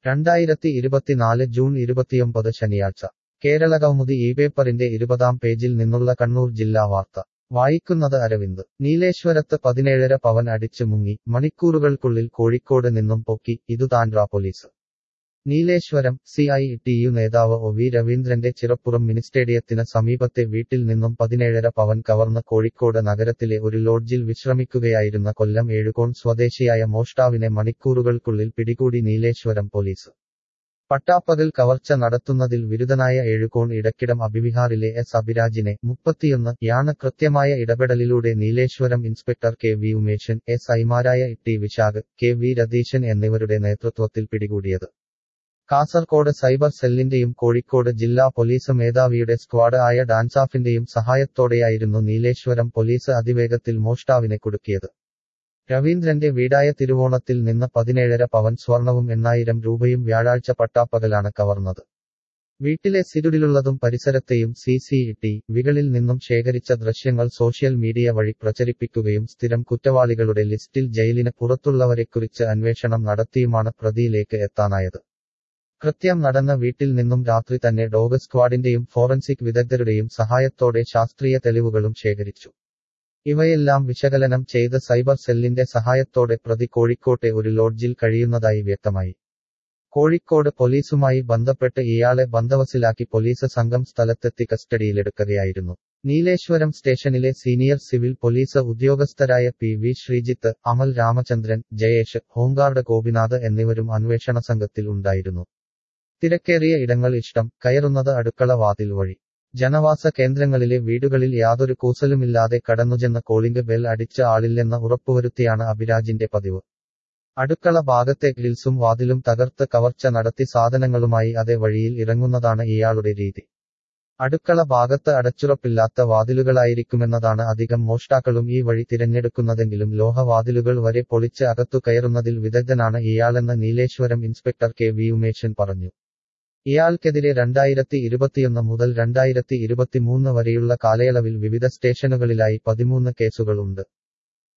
രണ്ടായിരത്തി ഇരുപത്തിനാല് ജൂൺ ഇരുപത്തിയൊമ്പത് ശനിയാഴ്ച കേരളകൗമുദി ഈ പേപ്പറിന്റെ ഇരുപതാം പേജിൽ നിന്നുള്ള കണ്ണൂർ ജില്ലാ വാർത്ത വായിക്കുന്നത് അരവിന്ദ് നീലേശ്വരത്ത് പതിനേഴര പവൻ അടിച്ച് മുങ്ങി മണിക്കൂറുകൾക്കുള്ളിൽ കോഴിക്കോട് നിന്നും പൊക്കി ഇതു താൻഡ്ര police Nileshwaram C I T U നേതാവ് ഒ വി രവീന്ദ്രന്റെ ചിറപ്പുറം മിനിസ്റ്റേഡിയത്തിന് സമീപത്തെ വീട്ടിൽ നിന്നും പതിനേഴര പവൻ കവർന്ന് കോഴിക്കോട് നഗരത്തിലെ ഒരു ലോഡ്ജിൽ വിശ്രമിക്കുകയായിരുന്ന കൊല്ലം ഏഴുകോൺ സ്വദേശിയായ മോഷ്ടാവിനെ മണിക്കൂറുകൾക്കുള്ളിൽ പിടികൂടി നീലേശ്വരം പോലീസ് പട്ടാപ്പകൽ കവർച്ച നടത്തുന്നതിൽ വിരുദ്ധനായ ഏഴുകോൺ ഇടക്കിടം അഭിവിഹാറിലെ എസ് അഭിരാജിനെ മുപ്പത്തിയൊന്ന് യാണ് കൃത്യമായ ഇടപെടലിലൂടെ Nileshwaram inspector K V Umesan S ഐമാരായ T Vishakh K V Ratheesan എന്നിവരുടെ നേതൃത്വത്തിൽ പിടികൂടിയത് കാസർകോട് സൈബർ സെല്ലിന്റെയും കോഴിക്കോട് ജില്ലാ പോലീസ് മേധാവിയുടെ സ്ക്വാഡ് ആയ ഡാൻസാഫിന്റെയും സഹായത്തോടെയായിരുന്നു നീലേശ്വരം പോലീസ് അതിവേഗത്തിൽ മോഷ്ടാവിനെ കുടുക്കിയത് രവീന്ദ്രന്റെ വീടായ തിരുവോണത്തിൽ നിന്ന് പതിനേഴര പവൻ സ്വർണവും എണ്ണായിരം രൂപയും വ്യാഴാഴ്ച പട്ടാപ്പകലാണ് കവർന്നത് വീട്ടിലെ സിരുടിലുള്ളതും പരിസരത്തെയും സി സി ടി വികളിൽ നിന്നും ശേഖരിച്ച ദൃശ്യങ്ങൾ സോഷ്യൽ മീഡിയ വഴി പ്രചരിപ്പിക്കുകയും സ്ഥിരം കുറ്റവാളികളുടെ ലിസ്റ്റിൽ ജയിലിന് പുറത്തുള്ളവരെക്കുറിച്ച് അന്വേഷണം നടത്തിയുമാണ് പ്രതിയിലേക്ക് എത്താനായത് കൃത്യം നടന്ന വീട്ടിൽ നിന്നും രാത്രി തന്നെ ഡോഗ് സ്ക്വാഡിന്റെയും ഫോറൻസിക് വിദഗ്ധരുടെയും സഹായത്തോടെ ശാസ്ത്രീയ തെളിവുകളും ശേഖരിച്ചു ഇവയെല്ലാം വിശകലനം ചെയ്ത് സൈബർ സെല്ലിന്റെ സഹായത്തോടെ പ്രതി കോഴിക്കോട്ടെ ഒരു ലോഡ്ജിൽ കഴിയുന്നതായി വ്യക്തമായി കോഴിക്കോട് പോലീസുമായി ബന്ധപ്പെട്ട് ഇയാളെ ബന്ധവസിലാക്കി പോലീസ് സംഘം സ്ഥലത്തെത്തി കസ്റ്റഡിയിലെടുക്കുകയായിരുന്നു നീലേശ്വരം സ്റ്റേഷനിലെ സീനിയർ സിവിൽ പോലീസ് ഉദ്യോഗസ്ഥരായ P V Sreejith Amal Ramachandran Jayesh home guard Gopinath എന്നിവരും അന്വേഷണ സംഘത്തിൽ ഉണ്ടായിരുന്നു തിരക്കേറിയ ഇടങ്ങൾ ഇഷ്ടം കയറുന്നത് അടുക്കള വാതിൽ വഴി ജനവാസ കേന്ദ്രങ്ങളിലെ വീടുകളിൽ യാതൊരു കൂസലുമില്ലാതെ കടന്നുചെന്ന കോളിംഗ് ബെൽ അടിച്ച ആളില്ലെന്ന് ഉറപ്പുവരുത്തിയാണ് അഭിരാജിന്റെ പതിവ് അടുക്കള ഭാഗത്തെ ഗ്രിൽസും വാതിലും തകർത്ത് കവർച്ച നടത്തി സാധനങ്ങളുമായി അതേ വഴിയിൽ ഇറങ്ങുന്നതാണ് ഇയാളുടെ രീതി അടുക്കള ഭാഗത്ത് അടച്ചുറപ്പില്ലാത്ത വാതിലുകളായിരിക്കുമെന്നതാണ് അധികം മോഷ്ടാക്കളും ഈ വഴി തിരഞ്ഞെടുക്കുന്നതെങ്കിലും ലോഹവാതിലുകൾ വരെ പൊളിച്ച് അകത്തു കയറുന്നതിൽ വിദഗ്ധനാണ് ഇയാളെന്ന് Nileshwaram inspector K V Umesan പറഞ്ഞു ഇയാൾക്കെതിരെ രണ്ടായിരത്തി ഇരുപത്തിയൊന്ന് മുതൽ രണ്ടായിരത്തി ഇരുപത്തിമൂന്ന് വരെയുള്ള കാലയളവിൽ വിവിധ സ്റ്റേഷനുകളിലായി പതിമൂന്ന് കേസുകളുണ്ട്